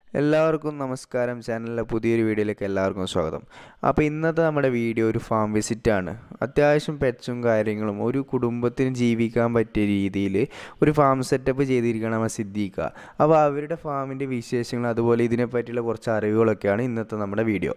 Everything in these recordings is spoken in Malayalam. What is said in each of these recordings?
എല്ലാവർക്കും നമസ്കാരം ചാനലിലെ പുതിയൊരു വീഡിയോയിലേക്ക് എല്ലാവർക്കും സ്വാഗതം അപ്പോൾ ഇന്നത്തെ നമ്മുടെ വീഡിയോ ഒരു ഫാം വിസിറ്റാണ് അത്യാവശ്യം പെറ്റ്സും കാര്യങ്ങളും ഒരു കുടുംബത്തിന് ജീവിക്കാൻ പറ്റിയ രീതിയിൽ ഒരു ഫാം സെറ്റപ്പ് ചെയ്തിരിക്കണം നമ്മൾ സിദ്ദീഖ അപ്പോൾ അവരുടെ ഫാമിൻ്റെ വിശേഷങ്ങൾ അതുപോലെ ഇതിനെ പറ്റിയുള്ള കുറച്ച് അറിവുകളൊക്കെയാണ് ഇന്നത്തെ നമ്മുടെ വീഡിയോ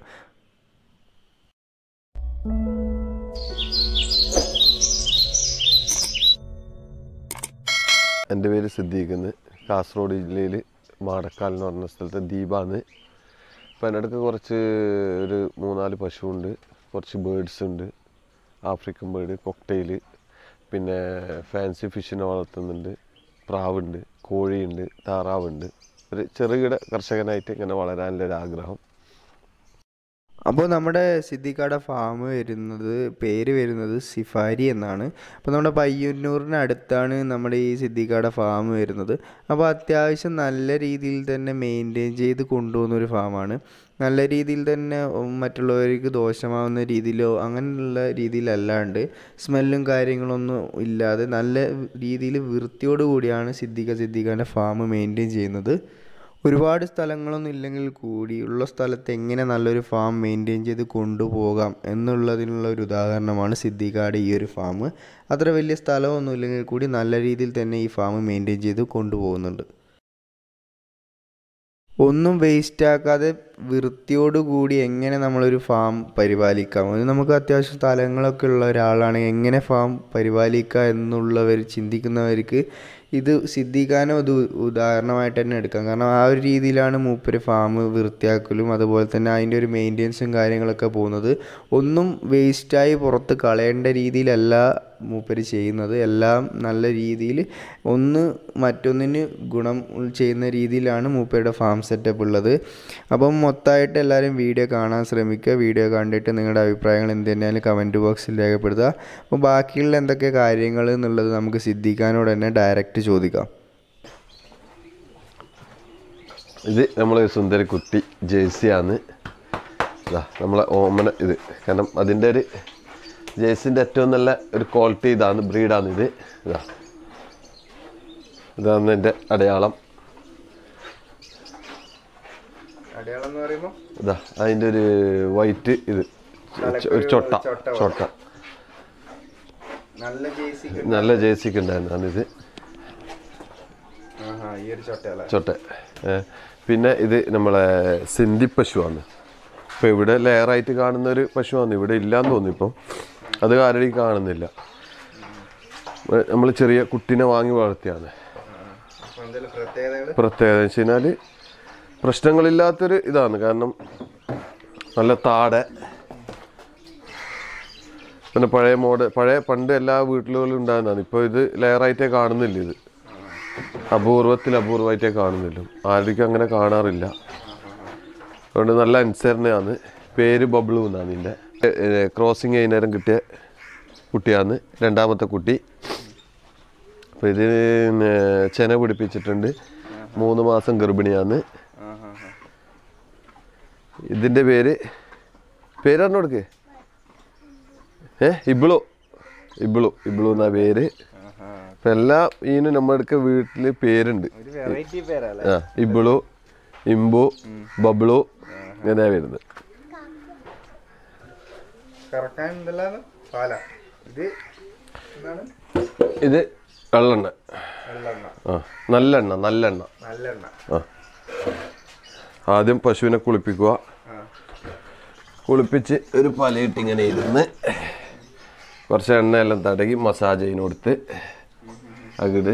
എൻ്റെ പേര് സിദ്ദീഖ് എന്ന് കാസർഗോഡ് ജില്ലയിൽ മാടക്കാൽ എന്ന് പറഞ്ഞ സ്ഥലത്ത് ദീപാന്ന് അപ്പോൾ എൻ്റെ അടുത്ത് കുറച്ച് ഒരു മൂന്നാല് പശുവുണ്ട് കുറച്ച് ബേഡ്സ് ഉണ്ട് ആഫ്രിക്കൻ ബേഡ് കൊക്ടെയിൽ പിന്നെ ഫാൻസി ഫിഷിനെ വളർത്തുന്നുണ്ട് പ്രാവുണ്ട് കോഴിയുണ്ട് താറാവുണ്ട് ഒരു ചെറുകിട കർഷകനായിട്ട് ഇങ്ങനെ വളരാനുള്ള ഒരു ആഗ്രഹം അപ്പോൾ നമ്മുടെ സിദ്ദിഖാടെ ഫാം വരുന്നത് പേര് വരുന്നത് സിഫാരി എന്നാണ് അപ്പോൾ നമ്മുടെ പയ്യന്നൂരിന് അടുത്താണ് നമ്മുടെ ഈ സിദ്ദിഖാടെ ഫാം വരുന്നത് അപ്പോൾ അത്യാവശ്യം നല്ല രീതിയിൽ തന്നെ മെയിൻറ്റെയിൻ ചെയ്ത് കൊണ്ടുപോകുന്ന ഒരു ഫാമാണ് നല്ല രീതിയിൽ തന്നെ ഉം, മറ്റുള്ളവർക്ക് ദോഷമാവുന്ന രീതിയിലോ അങ്ങനെയുള്ള രീതിയിലല്ലാണ്ട് സ്മെല്ലും കാര്യങ്ങളൊന്നും ഇല്ലാതെ നല്ല രീതിയിൽ വൃത്തിയോട് കൂടിയാണ് സിദ്ദിഖ സിദ്ദിഖാൻ്റെ ഫാം മെയിൻറ്റെയിൻ ചെയ്യുന്നത് ഒരുപാട് സ്ഥലങ്ങളൊന്നും ഇല്ലെങ്കിൽ കൂടി ഉള്ള സ്ഥലത്ത് എങ്ങനെ നല്ലൊരു ഫാം മെയിൻറ്റെയിൻ ചെയ്ത് കൊണ്ടുപോകാം എന്നുള്ളതിനുള്ള ഒരു ഉദാഹരണമാണ് സിദ്ദിഖാട് ഈ ഒരു ഫാം അത്ര വലിയ സ്ഥലമൊന്നും ഇല്ലെങ്കിൽ കൂടി നല്ല രീതിയിൽ തന്നെ ഈ ഫാം മെയിൻറ്റെയിൻ ചെയ്ത് കൊണ്ടുപോകുന്നുണ്ട് ഒന്നും വേസ്റ്റ് ആക്കാതെ വൃത്തിയോടുകൂടി എങ്ങനെ നമ്മളൊരു ഫാം പരിപാലിക്കാം അത് നമുക്ക് അത്യാവശ്യം സ്ഥലങ്ങളൊക്കെ ഉള്ള ഒരാളാണെങ്കിൽ എങ്ങനെ ഫാം പരിപാലിക്കുക എന്നുള്ളവർ ചിന്തിക്കുന്നവർക്ക് ഇത് സിദ്ധിക്കാനോ ഇത് ഉദാഹരണമായിട്ട് തന്നെ എടുക്കാം കാരണം ആ ഒരു രീതിയിലാണ് മൂപ്പര് ഫാം വൃത്തിയാക്കലും അതുപോലെ തന്നെ അതിൻ്റെ ഒരു മെയിൻ്റെനൻസും കാര്യങ്ങളൊക്കെ പോകുന്നത് ഒന്നും വേസ്റ്റായി പുറത്ത് കളയേണ്ട രീതിയിലല്ല മൂപ്പര് ചെയ്യുന്നത് എല്ലാം നല്ല രീതിയിൽ ഒന്ന് മറ്റൊന്നിന് ഗുണം ചെയ്യുന്ന രീതിയിലാണ് മൂപ്പരുടെ ഫാം സെറ്റപ്പ് ഉള്ളത് അപ്പം മൊത്തമായിട്ട് എല്ലാവരും വീഡിയോ കാണാൻ ശ്രമിക്കുക വീഡിയോ കണ്ടിട്ട് നിങ്ങളുടെ അഭിപ്രായങ്ങൾ എന്ത് തന്നെയാലും കമൻറ്റ് ബോക്സിൽ രേഖപ്പെടുത്തുക അപ്പോൾ ബാക്കിയുള്ള എന്തൊക്കെ കാര്യങ്ങൾ എന്നുള്ളത് നമുക്ക് സിദ്ധിക്കാനോട് തന്നെ ഡയറക്റ്റ് ചോദിക്കാം ഇത് നമ്മളെ സുന്ദരി കുട്ടി ജേഴ്സിയാണ് ഇതാ നമ്മളെ ഓമന ഇത് കാരണം അതിൻ്റെ ഒരു ജേഴ്സിൻ്റെ ഏറ്റവും നല്ല ഒരു ക്വാളിറ്റി ഇതാണ് ബ്രീഡാണ് ഇത് ഇതാ ഇതാണ് എൻ്റെ അടയാളം അടയാളം എന്ന് പറയുമ്പോൾ ഇതാ അതിൻ്റെ ഒരു വൈറ്റ് ഇത് ഒരു ചൊട്ട ചൊട്ട നല്ല ജേസി നല്ല ജേഴ്സിക്ക് ഉണ്ടായിരുന്നതാണ് ഇത് ഈ ഒരു ചൊട്ടയല്ല ചൊട്ട ഏ, പിന്നെ ഇത് നമ്മളെ സിന്ധി പശുവാണ് ഇപ്പം ഇവിടെ ലെയറായിട്ട് കാണുന്ന ഒരു പശുവാണ് ഇവിടെ ഇല്ലാന്ന് തോന്നുന്നു ഇപ്പം അത് ആരുടെയും കാണുന്നില്ല നമ്മൾ ചെറിയ കുട്ടീനെ വാങ്ങി വളർത്തിയാണ് എന്തെങ്കിലും പ്രത്യേകതകൾ പ്രത്യേകത എന്ന് വെച്ച് കഴിഞ്ഞാൽ പ്രശ്നങ്ങളില്ലാത്തൊരു ഇതാണ് കാരണം നല്ല താട പിന്നെ പഴയ മോഡ് പഴയ പണ്ട് എല്ലാ വീട്ടിലുകളും ഉണ്ടാകുന്നതാണ് ഇപ്പോൾ ഇത് ലെയറായിട്ടേ കാണുന്നില്ല ഇത് അപൂർവത്തിൽ അപൂർവമായിട്ടേ കാണുന്നില്ല ആരുടെയും അങ്ങനെ കാണാറില്ല അതുകൊണ്ട് നല്ല അനുസരണയാണ് പേര് ബബ്ലു എന്നാണ് ഇതിൻ്റെ ക്രോസിങ് വൈകുന്നേരം കിട്ടിയ കുട്ടിയാണ് രണ്ടാമത്തെ കുട്ടി അപ്പോൾ ഇത് പിന്നെ ചെന പിടിപ്പിച്ചിട്ടുണ്ട് മൂന്ന് മാസം ഗർഭിണിയാണ് ഇതിൻ്റെ പേര് പേര് പറഞ്ഞു കൊടുക്ക് ഏ ഇബിളു ഇബിളു ഇബിളു എന്നാ പേര് അപ്പം എല്ലാ ഇതിനും നമ്മുടെ അടുക്ക വീട്ടിൽ പേരുണ്ട് ഒരു വെറൈറ്റി പേരല്ലേ ആ ഇബിളു ഇമ്പു ബബ്ലു ഇങ്ങനെ വരുന്നത് കറക്കാൻ ഉണ്ടല്ലോ പാല ഇത് എന്താണ് ഇത് വെള്ളെണ്ണ വെള്ളെണ്ണ ആ നല്ലെണ്ണ നല്ലെണ്ണ നല്ലെണ്ണ ആ ആദ്യം പശുവിനെ കുളിപ്പിക്കുക ആ കുളിപ്പിച്ച് ഒരു പലയിട്ട് ഇങ്ങനെ ഇരുന്ന് കുറച്ച് എണ്ണയെല്ലാം തടകി മസാജ് അതിന് കൊടുത്ത് അകിട്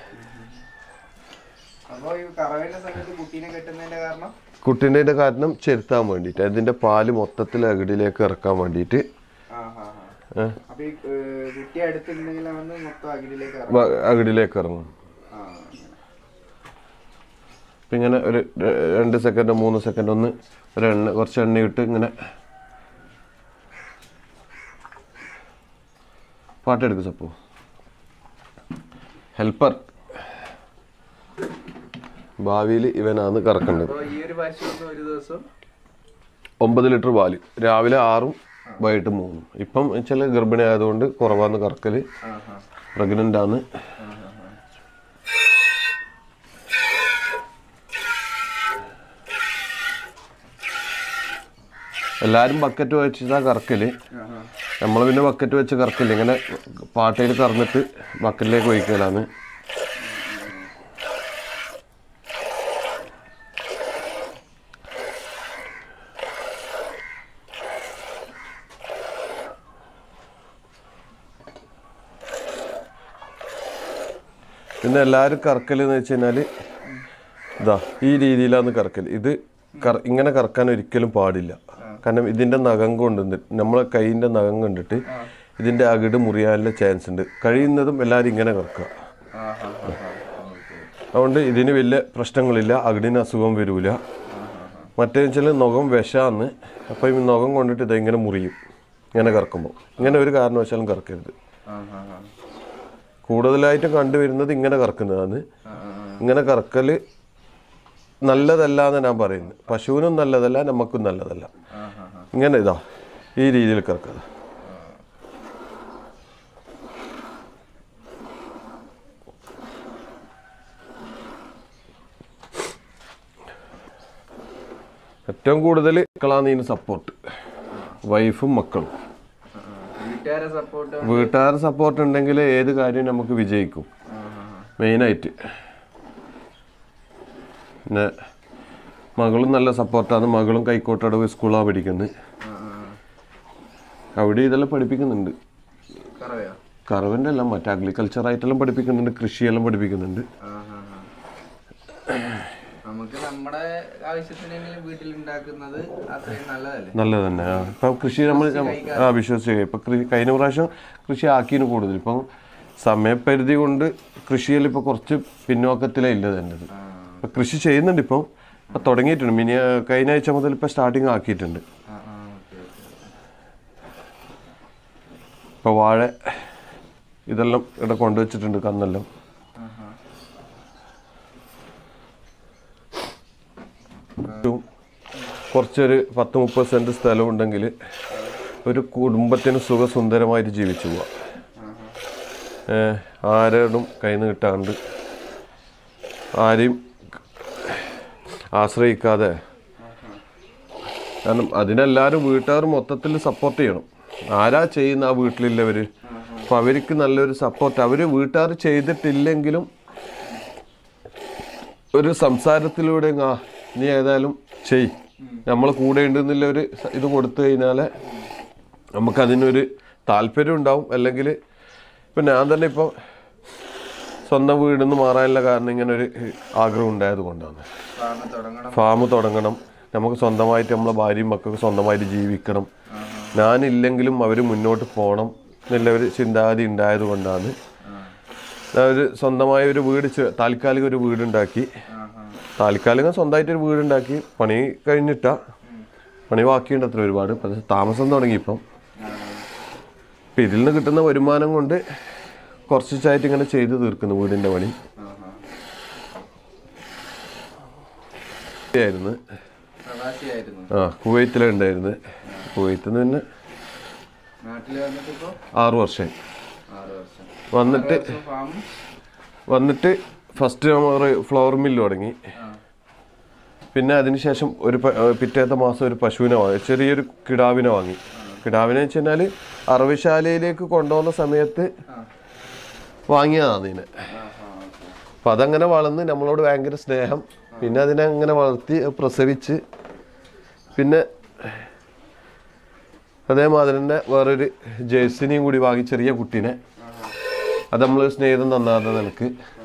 അപ്പോൾ ഈ കറവേണ്ട സമയത്ത് കുട്ടീനെ കെട്ടുന്നതിന്റെ കാരണം കുട്ടീൻ്റെ കാരണം ചെരുത്താൻ വേണ്ടിയിട്ട് അതിൻ്റെ പാല് മൊത്തത്തിൽ അകിടിലേക്ക് ഇറക്കാൻ വേണ്ടിയിട്ട് ആ ആ ആ ഏ, അപ്പൊ ഈ ഏർ, കുട്ടി അടുത്തുണ്ടെങ്കിലാണ് മൊത്തം അകിടിലേക്ക് വ- അകിടിലേക്ക് ഇറങ്ങും ആ അപ്പം ഇങ്ങനെ ഒരു ര- രണ്ട് സെക്കൻഡ് മൂന്ന് സെക്കൻഡ് ഒന്ന് ഒരു എണ്ണ കുറച്ച് എണ്ണ ഇട്ട് ഇങ്ങനെ പാട്ടെടുക്കും സപ്പോ ഹെൽപ്പർ ഭാവിയിൽ ഇവനാണ് കറക്കേണ്ടത് അപ്പോൾ ഈ ഒരു പശു ഒരു ദിവസം ഒമ്പത് ലിറ്റർ പാല് രാവിലെ ആറും വൈകിട്ട് മൂന്നും ഇപ്പം ചില ഗർഭിണി ആയതുകൊണ്ട് കുറവാന്ന് കറക്കല് ആ ആ പ്രഗ്നൻ്റ് ആണ് എല്ലാവരും ബക്കറ്റ് വെച്ചിട്ടാ കറക്കല് നമ്മൾ പിന്നെ ബക്കറ്റ് വെച്ച് കറക്കില്ല ഇങ്ങനെ പാട്ടയിൽ കറന്നിട്ട് ബക്കറ്റിലേക്ക് ഒഴിക്കലാണ് പിന്നെ എല്ലാവരും കറക്കൽ എന്ന് വെച്ച് കഴിഞ്ഞാൽ ഇതാ ഈ രീതിയിലാണ് കറക്കൽ ഇത് കറ ഇങ്ങനെ കറക്കാൻ ഒരിക്കലും പാടില്ല കാരണം ഇതിൻ്റെ നഖം കൊണ്ട് നമ്മളെ കൈയിൻ്റെ നഖം കണ്ടിട്ട് ഇതിൻ്റെ അകിട് മുറിയാനുള്ള ചാൻസ് ഉണ്ട് കഴിയുന്നതും എല്ലാവരും ഇങ്ങനെ കറക്കുക അതുകൊണ്ട് ഇതിന് വലിയ പ്രശ്നങ്ങളില്ല അകിടിന് അസുഖം വരില്ല മറ്റേ വെച്ചാൽ നഖം വിഷാന്ന് അപ്പം ഈ നഖം കൊണ്ടിട്ട് ഇതെങ്ങനെ മുറിയും ഇങ്ങനെ കറക്കുമ്പോൾ ഇങ്ങനെ ഒരു കാരണവശാലും കറക്കരുത് കൂടുതലായിട്ടും കണ്ടുവരുന്നത് ഇങ്ങനെ കറക്കുന്നതാണ് ഇങ്ങനെ കറക്കൽ നല്ലതല്ല എന്ന് ഞാൻ പറയുന്നത് പശുവിനും നല്ലതല്ല നമുക്കും നല്ലതല്ല ഇങ്ങനെ ഇതാ ഈ രീതിയിൽ കറക്കുക ഏറ്റവും കൂടുതൽ മക്കളാണ് ഇതിന് സപ്പോർട്ട് വൈഫും മക്കളും വീട്ടുകാരെ സപ്പോർട്ട് വീട്ടുകാരുടെ സപ്പോർട്ട് ഉണ്ടെങ്കിൽ ഏത് കാര്യവും നമുക്ക് വിജയിക്കും മെയിനായിട്ട് പിന്നെ മകളും നല്ല സപ്പോർട്ടാണ് മകളും കൈക്കോട്ടടവ് സ്കൂളാണ് പഠിക്കുന്നത് അവിടെ ഇതെല്ലാം പഠിപ്പിക്കുന്നുണ്ട് കറവയോ കറവൻ്റെ എല്ലാം മറ്റേ അഗ്രികൾച്ചർ ആയിട്ടെല്ലാം പഠിപ്പിക്കുന്നുണ്ട് കൃഷിയെല്ലാം പഠിപ്പിക്കുന്നുണ്ട് നമുക്ക് നമ്മുടെ ആവശ്യത്തിന് വീട്ടിൽ ഉണ്ടാക്കുന്നത് അത്രയും നല്ലതല്ലേ നല്ലത് തന്നെ ആ ഇപ്പം കൃഷി നമ്മൾ ആ വിശ്വസിച്ച് ഇപ്പം കൃഷി കഴിഞ്ഞ പ്രാവശ്യം കൃഷി ആക്കിന് കൂടുതൽ ഇപ്പം സമയപരിധി കൊണ്ട് കൃഷിയിൽ ഇപ്പോൾ കുറച്ച് പിന്നോക്കത്തിലേ ഇല്ല തന്നെ ഇപ്പം കൃഷി ചെയ്യുന്നുണ്ട് ഇപ്പം ഇപ്പം തുടങ്ങിയിട്ടുണ്ട് മിനി കഴിഞ്ഞ ആഴ്ച മുതൽ ഇപ്പം സ്റ്റാർട്ടിങ് ആക്കിയിട്ടുണ്ട് ഇപ്പോൾ വാഴ ഇതെല്ലാം ഇവിടെ കൊണ്ടുവച്ചിട്ടുണ്ട് കന്നെല്ലാം ഒരു കുറച്ചൊരു പത്ത് മുപ്പത് സെൻറ്റ് സ്ഥലമുണ്ടെങ്കിൽ ഒരു കുടുംബത്തിന് സുഖസുന്ദരമായിട്ട് ജീവിച്ചു പോവാം ഏഹ് ആരോടും കൈ നീട്ടാണ്ട് ആരെയും ആശ്രയിക്കാതെ കാരണം അതിനെല്ലാവരും വീട്ടുകാർ മൊത്തത്തിൽ സപ്പോർട്ട് ചെയ്യണം ആരാ ചെയ്യുന്ന ആ വീട്ടിലുള്ളവർ അപ്പം അവർക്ക് നല്ലൊരു സപ്പോർട്ട് അവർ വീട്ടുകാർ ചെയ്തിട്ടില്ലെങ്കിലും ഒരു സംസാരത്തിലൂടെ ആ നീ ഏതായാലും ചെയ് നമ്മൾ കൂടെ ഉണ്ടെന്നുള്ള ഒരു സ- ഇത് കൊടുത്തു കഴിഞ്ഞാൽ നമുക്കതിനൊരു താല്പര്യം ഉണ്ടാവും അല്ലെങ്കിൽ ഇപ്പം ഞാൻ തന്നെ ഇപ്പോൾ സ്വന്തം വീടിൽ നിന്ന് മാറാനുള്ള കാരണം ഇങ്ങനെ ഒരു ആഗ്രഹം ഉണ്ടായത് കൊണ്ടാണ് തുടങ്ങണം ഫാം തുടങ്ങണം നമുക്ക് സ്വന്തമായിട്ട് നമ്മളെ ഭാര്യയും മക്കൾക്ക് സ്വന്തമായിട്ട് ജീവിക്കണം ഞാനില്ലെങ്കിലും അവർ മുന്നോട്ട് പോകണം എന്നുള്ള ഒരു ചിന്താഗതി ഉണ്ടായത് കൊണ്ടാണ് ഒരു സ്വന്തമായ ഒരു വീട് ചെ- താൽക്കാലിക ഒരു വീടുണ്ടാക്കി താൽക്കാലികം സ്വന്തമായിട്ട് ഒരു വീടുണ്ടാക്കി പണി കഴിഞ്ഞിട്ടാ പണി ബാക്കിയുണ്ട് അത്ര ഒരുപാട് പക്ഷേ താമസം തുടങ്ങി ഇപ്പം ഇപ്പം ഇതിൽ നിന്ന് കിട്ടുന്ന വരുമാനം കൊണ്ട് കുറച്ചായിട്ട് ഇങ്ങനെ ചെയ്ത് തീർക്കുന്നു വീടിൻ്റെ പണി ആയിരുന്നു പ്രവാസിയായിരുന്നു ആ കുവൈത്തിലുണ്ടായിരുന്നു കുവൈത്തിൽ നിന്ന് പിന്നെ നാട്ടിൽ വന്നിട്ട് ഇപ്പോ ആറു വർഷമായി ആറ് വർഷം വന്നിട്ട് ഫാം വന്നിട്ട് ഫസ്റ്റ് നമ്മൾ ഫ്ലവർ മില്ല് തുടങ്ങി പിന്നെ അതിനുശേഷം ഒരു പ- ഏർ പിറ്റേത്തെ മാസം ഒരു പശുവിനെ വാങ്ങി ചെറിയൊരു കിടാവിനെ വാങ്ങി കിടാവിനെ വെച്ച് കഴിഞ്ഞാൽ അറവശാലയിലേക്ക് കൊണ്ടുപോകുന്ന സമയത്ത് വാങ്ങിയതാണ് ഇതിനെ അപ്പം അതങ്ങനെ വളർന്ന് നമ്മളോട് ഭയങ്കര സ്നേഹം പിന്നെ അതിനെ അങ്ങനെ വളർത്തി പ്രസവിച്ച് പിന്നെ അതേമാതിരി തന്നെ വേറൊരു ജേഴ്സിനെയും കൂടി വാങ്ങി ചെറിയ കുട്ടീനെ അത് നമ്മൾ സ്നേഹിതം തന്നാത്ത നിനക്ക്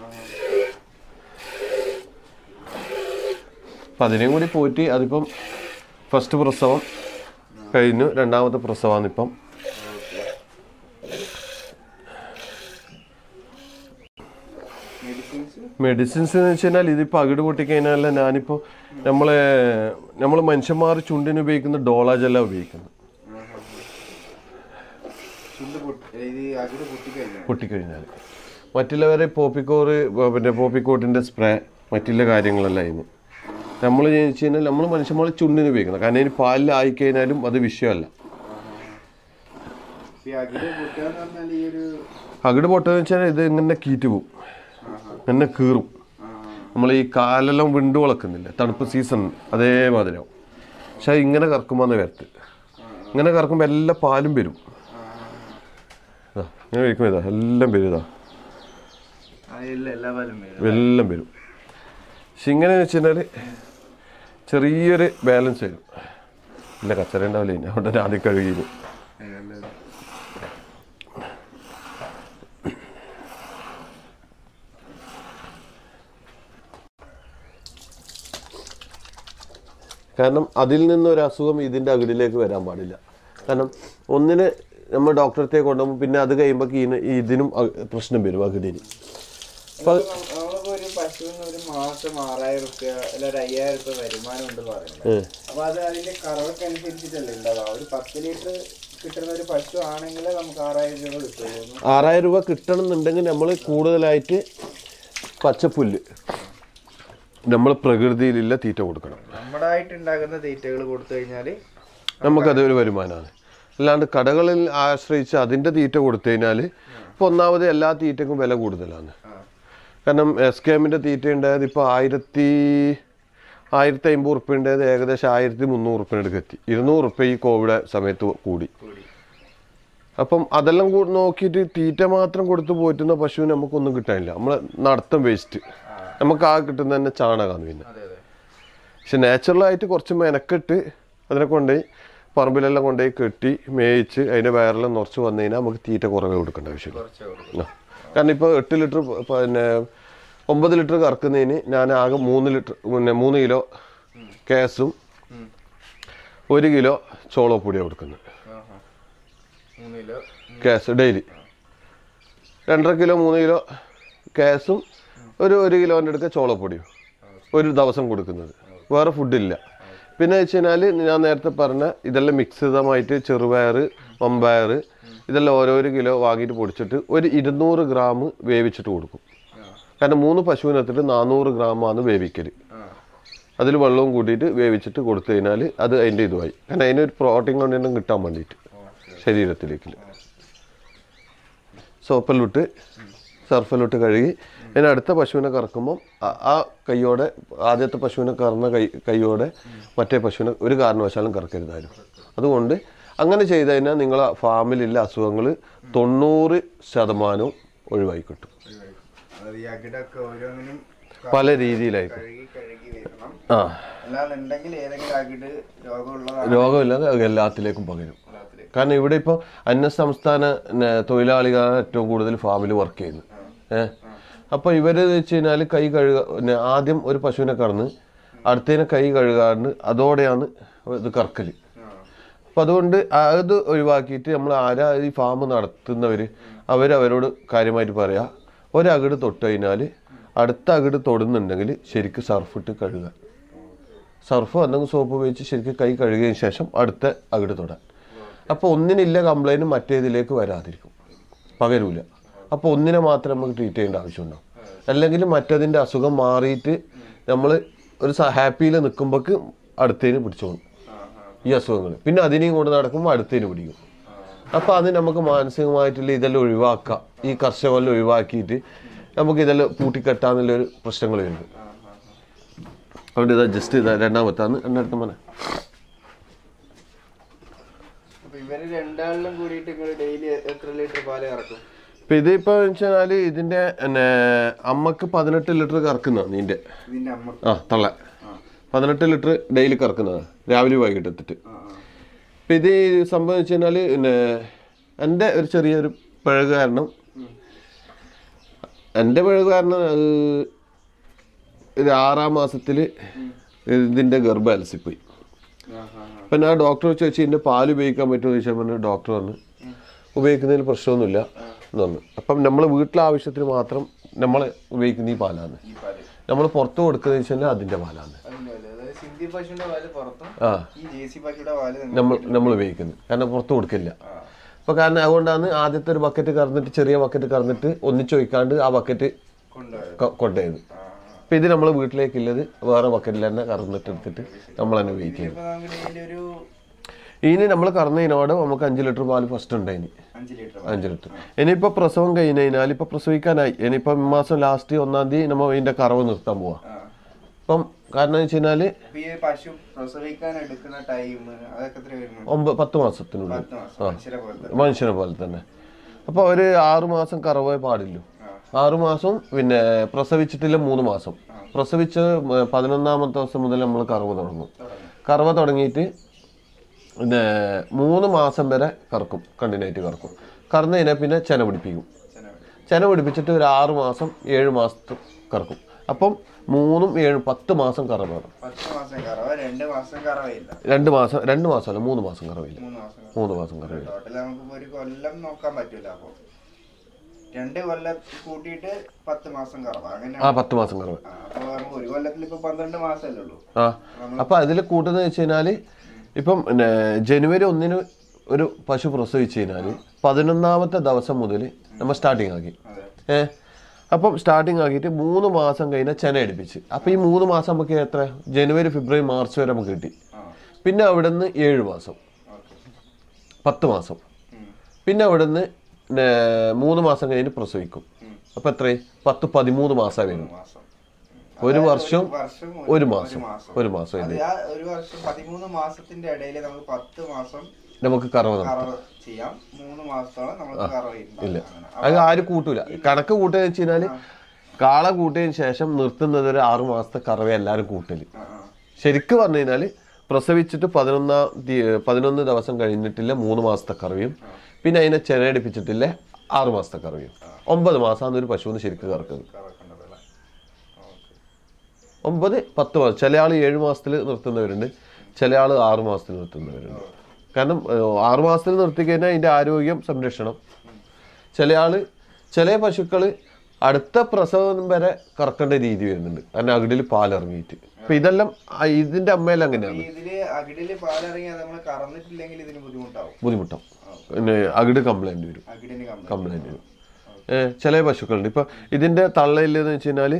അപ്പം അതിനെയും കൂടി പോറ്റി അതിപ്പം ഫസ്റ്റ് പ്രസവം കഴിഞ്ഞു രണ്ടാമത്തെ പ്രസവമാണ് ഇപ്പം മെഡിസിൻസ് മെഡിസിൻസ് എന്ന് വെച്ച് കഴിഞ്ഞാൽ ഇതിപ്പോൾ അകിട് പൊട്ടിക്കഴിഞ്ഞാൽ ഞാനിപ്പോൾ നമ്മളെ നമ്മൾ മനുഷ്യന്മാർ ചുണ്ടിന് ഉപയോഗിക്കുന്ന ഡോളാജല്ല ഉപയോഗിക്കുന്നത് ചുണ്ട് പൊട്ടി ഇത് അകിട് പൊട്ടിക്കഴിഞ്ഞാൽ പൊട്ടിക്കഴിഞ്ഞാൽ മറ്റുള്ളവരെ പോപ്പിക്കോറ് പിന്നെ പോപ്പിക്കോട്ടിൻ്റെ സ്പ്രേ മറ്റുള്ള കാര്യങ്ങളെല്ലാം ആയിരുന്നു നമ്മൾ വെച്ച് കഴിഞ്ഞാൽ നമ്മൾ മനുഷ്യന്മാർ ചുണ്ടിന് ഉപയോഗിക്കുന്നത് കാരണം ഇനി പാലിൽ ആയിക്കഴിഞ്ഞാലും അത് വിഷയമല്ല ഈ അകിട് പൊട്ടുകയെന്ന് പറഞ്ഞാൽ ഈ ഒരു അകിട് പൊട്ടെന്ന് വെച്ചാൽ ഇത് ഇങ്ങനെ കീറ്റ് പോവും ഇങ്ങനെ കീറും നമ്മൾ ഈ കാലെല്ലാം വിണ്ടു വളക്കുന്നില്ല തണുപ്പ് സീസൺ അതേമാതിരിയാവും പക്ഷെ ഇങ്ങനെ കറക്കുമ്പോൾ വരത്ത് ഇങ്ങനെ കറക്കുമ്പോൾ എല്ലാ പാലും വരും ഇതാ, ഇങ്ങനെ കഴിക്കുമ്പോൾ ഇതാ എല്ലാം വരും ഇതാ എല്ലാ പാലും വരും എല്ലാം വരും പക്ഷെ ഇങ്ങനെ വെച്ച് കഴിഞ്ഞാൽ ചെറിയൊരു ബാലൻസ് വരും ഇല്ല കച്ചറ ഉണ്ടാവില്ല ഇനി അവിടെ ആദ്യം കഴുകിയിരുന്നു കാരണം അതിൽ നിന്നൊരു അസുഖം ഇതിൻ്റെ അകിടിലേക്ക് വരാൻ പാടില്ല കാരണം ഒന്നിന് നമ്മൾ ഡോക്ടറത്തെ കൊണ്ടുപോകുമ്പോൾ പിന്നെ അത് കഴിയുമ്പോൾ ഇതിനും അ- പ്രശ്നം വരും അകിടിന് അപ്പം നമുക്ക് ഒരു പശുവിന് ഒരു മാസം ആറായിരം റുപ്യ അല്ല ഒരു അയ്യായിരം റുപ്യ വരുമാനം ഉണ്ട് പറയുന്നത് ഏ. അപ്പൊ അത് അതിന്റെ കറവൊക്കെ അനുസരിച്ചിട്ടല്ലേ ഉണ്ടാവുക ഒരു പത്ത് ലിറ്റർ കിട്ടുന്ന ഒരു പശു ആണെങ്കിൽ നമുക്ക് ആറായിരം രൂപ കിട്ടുള്ളൂ ആറായിരം രൂപ കിട്ടണമെന്നുണ്ടെങ്കിൽ നമ്മൾ കൂടുതലായിട്ട് പച്ചപ്പുല്ല് നമ്മൾ പ്രകൃതിയിലുള്ള തീറ്റ കൊടുക്കണം നമ്മുടായിട്ട് ഉണ്ടാക്കുന്ന തീറ്റകൾ കൊടുത്തു കഴിഞ്ഞാല് നമുക്കത് ഒരു വരുമാനമാണ് അല്ലാണ്ട് കടകളിൽ ആശ്രയിച്ച് അതിൻ്റെ തീറ്റ കൊടുത്തു കഴിഞ്ഞാൽ ഇപ്പോൾ ഒന്നാമത് എല്ലാ തീറ്റക്കും വില കൂടുതലാണ് കാരണം എസ് കെ എമ്മിൻ്റെ തീറ്റ ഉണ്ടായത് ഇപ്പോൾ ആയിരത്തി ആയിരത്തി അമ്പത് ഉറുപ്പ്യൻ്റേത് ഏകദേശം ആയിരത്തി മുന്നൂറ് ഉറുപ്പ്യൻ്റെ എത്തി ഇരുന്നൂറ് ഉറുപ്പ്യ ഈ കോവിഡ് സമയത്ത് കൂടി അപ്പം അതെല്ലാം കൂടി നോക്കിയിട്ട് തീറ്റ മാത്രം കൊടുത്ത് പോറ്റുന്ന പശുവിന് നമുക്കൊന്നും കിട്ടാനില്ല നമ്മളെ നടത്തം വേസ്റ്റ് നമുക്ക് ആ കിട്ടുന്ന തന്നെ ചാണകമാണ് പിന്നെ അതെ അതെ പക്ഷെ നാച്ചുറലായിട്ട് കുറച്ച് മെനക്കെട്ട് അതിനെ കൊണ്ടുപോയി പറമ്പിലെല്ലാം കൊണ്ടുപോയി കെട്ടി മേയിച്ച് അതിൻ്റെ വയറെല്ലാം നിറച്ച് വന്നു കഴിഞ്ഞാൽ നമുക്ക് തീറ്റ കുറവേ കൊടുക്കേണ്ട ആവശ്യമില്ല കുറച്ച് കൊടുക്കും ആ. കാരണം ഇപ്പോൾ എട്ട് ലിറ്റർ പിന്നെ ഒമ്പത് ലിറ്റർ കറക്കുന്നതിന് ഞാൻ ആകെ മൂന്ന് ലിറ്റർ പിന്നെ മൂന്ന് കിലോ കേസും ഒരു കിലോ ചോളപ്പൊടിയാണ് കൊടുക്കുന്നത് ആഹാ. മൂന്ന് കിലോ കേസ് ഡെയിലി രണ്ടര കിലോ മൂന്ന് കിലോ കേസും ഒരു ഒരു കിലോൻ്റെ അടുക്ക ചോളപ്പൊടിയും ഒരു ദിവസം കൊടുക്കുന്നത് വേറെ ഫുഡില്ല പിന്നെ വെച്ച് കഴിഞ്ഞാൽ ഞാൻ നേരത്തെ പറഞ്ഞ ഇതെല്ലാം മിക്സിതമായിട്ട് ചെറുപയർ വമ്പയർ ഇതെല്ലാം ഓരോരോ കിലോ വാങ്ങിയിട്ട് പൊടിച്ചിട്ട് ഒരു ഇരുന്നൂറ് ഗ്രാം വേവിച്ചിട്ട് കൊടുക്കും കാരണം മൂന്ന് പശുവിനെത്തിട്ട് നാനൂറ് ഗ്രാമാണ് വേവിക്കൽ ആ അതിൽ വെള്ളവും കൂട്ടിയിട്ട് വേവിച്ചിട്ട് കൊടുത്തു കഴിഞ്ഞാൽ അത് അതിൻ്റെ ഇതുമായി കാരണം അതിനൊരു പ്രോട്ടീൻ കണ്ടന്റും കിട്ടാൻ വേണ്ടിയിട്ട് ശരീരത്തിലേക്ക് സോപ്പെല്ലിട്ട് സർഫെല്ലിട്ട് കഴുകി അതിന് അടുത്ത പശുവിനെ കറക്കുമ്പം ആ- ആ കൈയോടെ ആദ്യത്തെ പശുവിനെ കറന്ന കൈ കൈയോടെ മറ്റേ പശുവിനെ ഒരു കാരണവശാലും കറക്കരുതായിരുന്നു അതുകൊണ്ട് അങ്ങനെ ചെയ്ത് കഴിഞ്ഞാൽ നിങ്ങളെ ഫാമിലുള്ള അസുഖങ്ങൾ തൊണ്ണൂറ് ശതമാനവും ഒഴിവായി കിട്ടും അത് ഈ അകിടൊക്കെ ഓരോന്നിനും പല രീതിയിലായിരിക്കും കഴുകി കഴുകി വരണം ആ അല്ലാന്നുണ്ടെങ്കിൽ ഏതെങ്കിലും അകിട് രോഗമുള്ളതാണ് രോഗമില്ലാതെ എല്ലാത്തിലേക്കും പകരും കാരണം ഇവിടെ ഇപ്പോൾ അന്യ സംസ്ഥാന ന- തൊഴിലാളികളാണ് ഏറ്റവും കൂടുതൽ ഫാമിൽ വർക്ക് ചെയ്യുന്നത് ഏഹ് അപ്പോൾ ഇവർ വെച്ച് കഴിഞ്ഞാൽ കൈ കഴുക പിന്നെ ആദ്യം ഒരു പശുവിനെ കറന്ന് അടുത്തതിനെ കൈ കഴുകാണ്ട് അതോടെയാണ് ഇത് കറക്കൽ അപ്പം അതുകൊണ്ട് അത് ഒഴിവാക്കിയിട്ട് നമ്മൾ ആരാ ഈ ഫാം നടത്തുന്നവർ അവർ അവരോട് കാര്യമായിട്ട് പറയാം ഒരകിട് തൊട്ട് കഴിഞ്ഞാൽ അടുത്ത അകിട് തൊടുന്നുണ്ടെങ്കിൽ ശരിക്കും സർഫിട്ട് കഴുകുക സർഫ് അല്ലെങ്കിൽ സോപ്പ് ഉപയോഗിച്ച് ശരിക്കും കൈ കഴുകിയതിന് ശേഷം അടുത്ത അകിട് തൊടാൻ അപ്പോൾ ഒന്നിനില്ല കംപ്ലൈൻറ്റ് മറ്റേതിലേക്ക് വരാതിരിക്കും പകരൂല അപ്പോൾ ഒന്നിനെ മാത്രം നമുക്ക് ട്രീറ്റ് ചെയ്യേണ്ട ആവശ്യമുണ്ടാവും അല്ലെങ്കിൽ മറ്റതിൻ്റെ അസുഖം മാറിയിട്ട് നമ്മൾ ഒരു ഹാപ്പിയിൽ നിൽക്കുമ്പോൾക്ക് അടുത്തതിന് പിടിച്ചോളും ഈ അസുഖങ്ങൾ പിന്നെ അതിനെയും കൊണ്ട് നടക്കുമ്പോൾ അടുത്തതിന് പിടിക്കും അപ്പോൾ അത് നമുക്ക് മാനസികമായിട്ടുള്ള ഇതെല്ലാം ഒഴിവാക്കാം ഈ കർഷകമെല്ലാം ഒഴിവാക്കിയിട്ട് നമുക്ക് ഇതെല്ലാം പൂട്ടിക്കെട്ടാന്നുള്ളൊരു പ്രശ്നങ്ങൾ വരുന്നത് അതുകൊണ്ട് ഇതാ ജസ്റ്റ് ഇതാ രണ്ടാമത്താണ് രണ്ടാമത്തെ മന അപ്പൊ ഇവര് രണ്ടാളിലും കൂടിയിട്ട് നിങ്ങൾ ഡെയിലി എത്ര ലിറ്റർ പാല് കറക്കും ഇപ്പം ഇതിപ്പോൾ വെച്ചാൽ ഇതിൻ്റെ പിന്നെ അമ്മക്ക് പതിനെട്ട് ലിറ്റർ കറക്കുന്നതാണ് നിൻ്റെ ഇതിന്റെ അമ്മ ആ തള്ള പതിനെട്ട് ലിറ്റർ ഡെയിലി കറക്കുന്നതാണ് രാവിലെ വൈകിട്ട് എത്തിട്ട് ആ, ആ. ഇപ്പം ഇത് സംഭവം വെച്ച് കഴിഞ്ഞാൽ പിന്നെ എൻ്റെ ഒരു ചെറിയൊരു പിഴക് കാരണം എൻ്റെ പിഴക് കാരണം അത് ഒരു ആറാം മാസത്തിൽ ഇതിൻ്റെ ഗർഭം അലസിപ്പോയി ആ, ആ, ആ. അപ്പം ഞാൻ ഡോക്ടറെ ചോദിച്ചു ഇതിൻ്റെ പാല് ഉപയോഗിക്കാൻ പറ്റുമോ എന്ന് ചോദിച്ചാൽ പറഞ്ഞു ഡോക്ടർ പറഞ്ഞു ഉപയോഗിക്കുന്നതിന് പ്രശ്നമൊന്നുമില്ല എന്ന് പറഞ്ഞു അപ്പം നമ്മൾ വീട്ടിലെ ആവശ്യത്തിന് മാത്രം നമ്മൾ ഉപയോഗിക്കുന്ന ഈ പാലാണ് ഈ പാല് നമ്മൾ പുറത്ത് കൊടുക്കുന്നത് വെച്ചാൽ അതിൻ്റെ പാലാണ് അതിന്റെ പാല് അതായത് സിന്ധി പശുവിന്റെ പാല് പുറത്തും ആ ഈ ജേസി പശുയുടെ പാല് നിങ്ങൾ നമ്മൾ നമ്മൾ ഉപയോഗിക്കുന്നത് കാരണം പുറത്ത് കൊടുക്കില്ല അപ്പോൾ കാരണം അതുകൊണ്ടാണ് ആദ്യത്തെ ഒരു ബക്കറ്റ് കറന്നിട്ട് ചെറിയ ബക്കറ്റ് കറന്നിട്ട് ഒന്നിച്ച് ഒഴിക്കാണ്ട് ആ ബക്കറ്റ് കൊണ്ടുപോയത് കൊണ്ടുപോയത് അപ്പം ഇത് നമ്മൾ വീട്ടിലേക്കുള്ളത് വേറെ ബക്കറ്റിൽ തന്നെ കറന്നിട്ട് എടുത്തിട്ട് നമ്മൾ തന്നെ ഉപയോഗിക്കുന്നത് ഇപ്പൊ നമുക്ക് ഡെയിലി ഒരു ഇനി നമ്മൾ കറന്നതിനോട് നമുക്ക് അഞ്ച് ലിറ്റർ പാല് ഫസ്റ്റ് ഉണ്ടായിന് അഞ്ച് ലിറ്റർ അഞ്ച് ലിറ്റർ ഇനിയിപ്പോൾ പ്രസവം കഴിഞ്ഞ് കഴിഞ്ഞാൽ ഇപ്പോൾ പ്രസവിക്കാനായി ഇനിയിപ്പോൾ ഈ മാസം ലാസ്റ്റ് ഒന്നാം തീയതി നമ്മൾ ഇതിൻ്റെ കറവ് നിർത്താൻ പോവാം ഇപ്പം കാരണം എന്ന് വെച്ച് കഴിഞ്ഞാൽ ഇപ്പൊ ഈ പശു പ്രസവിക്കാൻ എടുക്കുന്ന ടൈം അതൊക്കെ എത്ര വരുന്നു ഒമ്പത് പത്ത് മാസത്തിനുള്ളിൽ പത്ത് മാസം മനുഷ്യരെ പോലത്തെ മനുഷ്യനെ പോലെ തന്നെ അപ്പോൾ ഒരു ആറു മാസം കറവേ പാടില്ലു ആറു മാസം പിന്നെ പ്രസവിച്ചിട്ടില്ല മൂന്ന് മാസം പ്രസവിച്ച് മ- പതിനൊന്നാമത്തെ ദിവസം മുതൽ നമ്മൾ കറവ് തുടങ്ങും കറവ തുടങ്ങിയിട്ട് പിന്നെ മൂന്ന് മാസം വരെ കറക്കും കണ്ടിന്യൂയിട്ട് കറക്കും കറന്നു കഴിഞ്ഞാൽ പിന്നെ ചെന പിടിപ്പിക്കും ചെന പിടിപ്പിച്ചിട്ട് ഒരു ആറ് മാസം ഏഴ് മാസത്ത് കറക്കും അപ്പം മൂന്നും ഏഴും പത്ത് മാസം കറവ് വേണം പത്ത് മാസം കറവ രണ്ട് മാസം കറവയില്ല രണ്ട് മാസം രണ്ട് മാസമല്ല മൂന്ന് മാസം കറവില്ല മൂന്ന് മാസം കറവ മൂന്ന് മാസം കറവില്ല ടോട്ടൽ നമുക്ക് ഒരു കൊല്ലം നോക്കാൻ പറ്റൂല അപ്പൊ രണ്ട് കൊല്ലം കൂട്ടിയിട്ട് പത്ത് മാസം കറവ അങ്ങനെ ആ പത്ത് മാസം കറവ് ആ, അപ്പൊ നമുക്ക് ഒരു കൊല്ലത്തിൽ ഇപ്പൊ പന്ത്രണ്ട് മാസമല്ലേ ഉള്ളൂ ആ അപ്പൊ അതിൽ കൂട്ടുന്നത് വെച്ച് കഴിഞ്ഞാല് ഇപ്പം പിന്നെ ജനുവരി ഒന്നിന് ഒരു പശു പ്രസവിച്ച് കഴിഞ്ഞാല് പതിനൊന്നാമത്തെ ദിവസം മുതൽ നമ്മൾ സ്റ്റാർട്ടിങ് ആക്കി അതെ ഏ അപ്പം സ്റ്റാർട്ടിങ് ആക്കിയിട്ട് മൂന്ന് മാസം കഴിഞ്ഞാൽ ചെന അടിപ്പിച്ച് അപ്പം ഈ മൂന്ന് മാസം നമുക്ക് എത്ര ജനുവരി ഫെബ്രുവരി മാർച്ച് വരെ നമുക്ക് കിട്ടി ആ പിന്നെ അവിടെ നിന്ന് ഏഴ് മാസം ഓക്കെ പത്ത് മാസം പിന്നെ അവിടെ നിന്ന് മൂന്ന് മാസം കഴിഞ്ഞ് പ്രസവിക്കും അപ്പം എത്രയായി പത്ത് പതിമൂന്ന് മാസം വരും മാസം ഒരു വർഷം വർഷം ഒരു മാസം ഒരു മാസം അത് ആ ഒരു വർഷം പതിമൂന്ന് മാസത്തിന്റെ ഇടയിൽ നമുക്ക് പത്ത് മാസം നമുക്ക് കറവ നടത്താം കറവ് ചെയ്യാം മൂന്ന് മാസത്തോളം നമുക്ക് കറവ് ഇല്ല അങ്ങനെ. അത് ആരും കൂട്ടൂല കണക്ക് കൂട്ടുക വെച്ച് കഴിഞ്ഞാല് കാള കൂട്ടിയതിന് ശേഷം നിർത്തുന്നത് ഒരു ആറു മാസത്തെ കറവ എല്ലാവരും കൂട്ടല് ആ, ആ. ശരിക്ക് പറഞ്ഞു കഴിഞ്ഞാല് പ്രസവിച്ചിട്ട് പതിനൊന്നാം തീ- പതിനൊന്ന് ദിവസം കഴിഞ്ഞിട്ടില്ല മൂന്ന് മാസത്തെ കറവയും പിന്നെ അതിനെ ചെനയടിപ്പിച്ചിട്ടില്ല ആറു മാസത്തെ കറവയും ഒമ്പത് മാസമാണ് ഒരു പശുവിന് ശരിക്ക് കറക്കുന്നത് കറക്കേണ്ടതല്ലേ ഓക്കെ ഒമ്പത് പത്ത് മാസം ചില ആൾ ഏഴ് മാസത്തിൽ നിർത്തുന്നവരുണ്ട് ചില ആൾ ആറ് മാസത്തിൽ നിർത്തുന്നവരുണ്ട് കാരണം ഏഹ്, ആറ് മാസത്തിൽ നിർത്തി കഴിഞ്ഞാൽ അതിൻ്റെ ആരോഗ്യം സംരക്ഷണം ചില ആൾ ചില പശുക്കൾ അടുത്ത പ്രസവം വരെ കറക്കേണ്ട രീതി വരുന്നുണ്ട് കാരണം അകിടിൽ പാലിറങ്ങിയിട്ട് അപ്പം ഇതെല്ലാം ആ, ഇതിൻ്റെ അമ്മയെല്ലാം അങ്ങനെയാണ് ഈ ഇതില് അകിടില് പാലിറങ്ങിയാൽ നമ്മൾ കറന്നിട്ടില്ലെങ്കിൽ ഇതിന് ബുദ്ധിമുട്ടാവും ബുദ്ധിമുട്ടാവും പിന്നെ അകിട് കംപ്ലൈൻറ്റ് വരും അകിടിന് കംപ്ലൈന്റ് കംപ്ലൈൻറ്റ് വരും ഏഹ്, ചില പശുക്കളുണ്ട് ഇപ്പം ഇതിൻ്റെ തള്ളയില്ലെന്ന് വെച്ച് കഴിഞ്ഞാൽ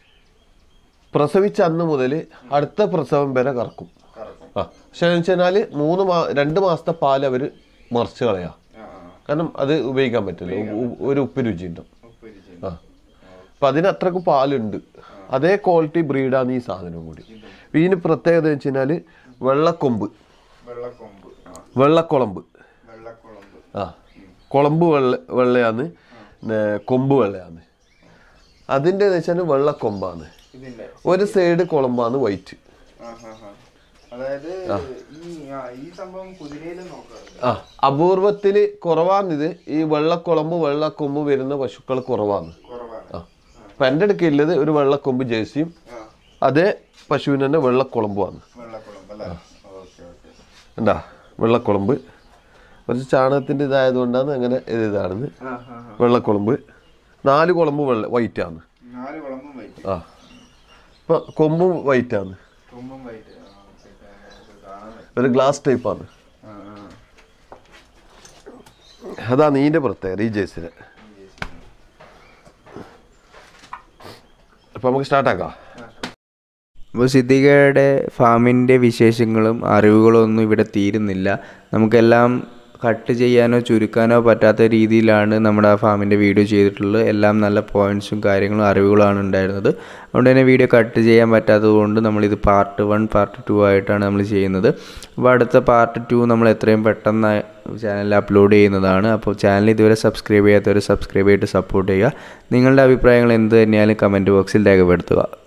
പ്രസവിച്ച അന്ന് മുതൽ അടുത്ത പ്രസവം വരെ കറക്കും കറക്കും ആ പക്ഷെ എന്ന് വെച്ച് കഴിഞ്ഞാൽ മൂന്ന് മാ രണ്ട് മാസത്തെ പാൽ അവർ മറിച്ച് കളയാം ആ ആ കാരണം അത് ഉപയോഗിക്കാൻ പറ്റില്ല ഉ- ഉ- ഒരു ഉപ്പ് രുചി ഉണ്ടാവും ഉപ്പേരി ചെയ്യും. ആ അപ്പം അതിന് അത്രക്ക് പാലുണ്ട് അതേ ക്വാളിറ്റി ബ്രീഡാണ് ഈ സാധനം കൂടി അപ്പൊ ഇതിന് പ്രത്യേകത എന്ന് വെച്ച് കഴിഞ്ഞാൽ വെള്ളക്കൊമ്പ് വെള്ളക്കൊമ്പ് ആ വെള്ളക്കുളമ്പ് വെള്ളക്കുളമ്പ് ആ കുളമ്പ് വെള്ള വെള്ളയാണ് പിന്നെ കൊമ്പ് വെള്ളയാണ് അതിൻ്റെ എന്ന് വെച്ചാൽ വെള്ളക്കൊമ്പാണ് ഇതിന്റെ ഒരു സൈഡ് കുളമ്പാണ് വൈറ്റ് ആ ആ ആ അതായത് ഈ ആ, ഈ സംഭവം കുതിരയിലും നോക്കാറുണ്ട് ആ അപൂർവത്തിൽ കുറവാണിത് ഈ വെള്ളക്കുളമ്പ് വെള്ളക്കൊമ്പ് വരുന്ന പശുക്കൾ കുറവാണ് കുറവാണ് ആ അപ്പം എൻ്റെ അടുക്കുള്ളത് ഒരു വെള്ളക്കൊമ്പ് ജേഴ്സിയും ആ അതേ പശുവിന് തന്നെ വെള്ളക്കുളമ്പുമാണ് വെള്ളക്കുളമ്പ് അല്ലേ ഓക്കെ ഓക്കെ എന്താ വെള്ളക്കുളമ്പ് കുറച്ച് ചാണകത്തിൻ്റെ ഇതായതുകൊണ്ടാണ് അങ്ങനെ ഇത് ഇതാണെന്ന് ആ ആ ആ വെള്ളക്കുളമ്പ് നാല് കുളമ്പ് വെള്ള വൈറ്റാണ് നാല് കുളമ്പും വൈറ്റ് ആ ഇപ്പം കൊമ്പും വൈറ്റാണ് കൊമ്പും വൈറ്റ് ആ ഓക്കെ നമുക്ക് കാണാൻ പറ്റും ഒരു ഗ്ലാസ് ടൈപ്പാണ് ആ ആ അതാണ് ഇതിൻ്റെ പ്രത്യേകത ഈ ജേഴ്സിന് അപ്പം നമുക്ക് സ്റ്റാർട്ടാക്കാം അപ്പോൾ സിദ്ദിഖയുടെ ഫാമിൻ്റെ വിശേഷങ്ങളും അറിവുകളും ഒന്നും ഇവിടെ തീരുന്നില്ല നമുക്കെല്ലാം കട്ട് ചെയ്യാനോ ചുരുക്കാനോ പറ്റാത്ത രീതിയിലാണ് നമ്മുടെ ആ ഫാമിൻ്റെ വീഡിയോ ചെയ്തിട്ടുള്ളത് എല്ലാം നല്ല പോയിൻറ്സും കാര്യങ്ങളും അറിവുകളാണ് ഉണ്ടായിരുന്നത് അതുകൊണ്ട് തന്നെ വീഡിയോ കട്ട് ചെയ്യാൻ പറ്റാത്തത് കൊണ്ട് നമ്മളിത് പാർട്ട് വൺ പാർട്ട് ടു ആയിട്ടാണ് നമ്മൾ ചെയ്യുന്നത് അപ്പോൾ അടുത്ത പാർട്ട് ടു നമ്മൾ എത്രയും പെട്ടെന്ന് ചാനലിൽ അപ്ലോഡ് ചെയ്യുന്നതാണ് അപ്പോൾ ചാനൽ ഇതുവരെ സബ്സ്ക്രൈബ് ചെയ്യാത്തവർ സബ്സ്ക്രൈബ് ചെയ്തിട്ട് സപ്പോർട്ട് ചെയ്യുക നിങ്ങളുടെ അഭിപ്രായങ്ങൾ എന്ത് തന്നെയാലും കമൻറ്റ് ബോക്സിൽ രേഖപ്പെടുത്തുക